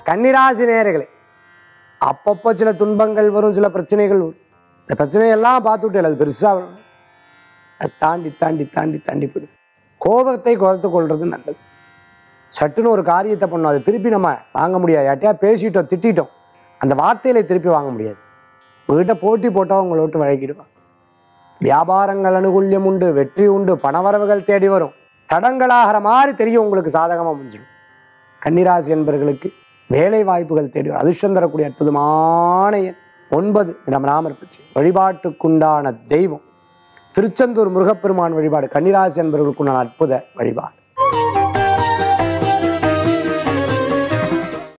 கன்னிராசி நேயர்களே அப்பப்போ சில துன்பங்கள் வரும் சில பிரச்சனைகள் வரும் இந்த பிரச்சனையெல்லாம் பார்த்துட்டு அது பெருசாக வரும் அதை தாண்டி தாண்டி தாண்டி தாண்டி போயிடும் கோபத்தை குறைத்து கொள்வது நல்லது சட்டுன்னு ஒரு காரியத்தை பண்ணோம் அதை திருப்பி நம்ம வாங்க முடியாது யார்ட்டையா பேசிட்டோம் திட்டிட்டோம் அந்த வார்த்தையில திருப்பி வாங்க முடியாது உங்ககிட்ட போட்டி போட்டால் உங்களை விட்டு வழங்கிடுவாங்க வியாபாரங்கள் அனுகூல்யம் உண்டு வெற்றி உண்டு பணவரவுகள் தேடி வரும் தடங்களாகிற மாதிரி தெரியும் உங்களுக்கு சாதகமாக முடிஞ்சிடும் கன்னிராசி என்பவர்களுக்கு வேலை வாய்ப்புகள் தேடி வரும். அதிர்ஷ்டம் தரக்கூடிய அற்புதமான எண் ஒன்பது இடம் ராமர் பற்றி வழிபாட்டுக்குண்டான தெய்வம் திருச்செந்தூர் முருகப்பெருமான் வழிபாடு கன்னிராசி என்பவர்களுக்குண்டான அற்புத வழிபாடு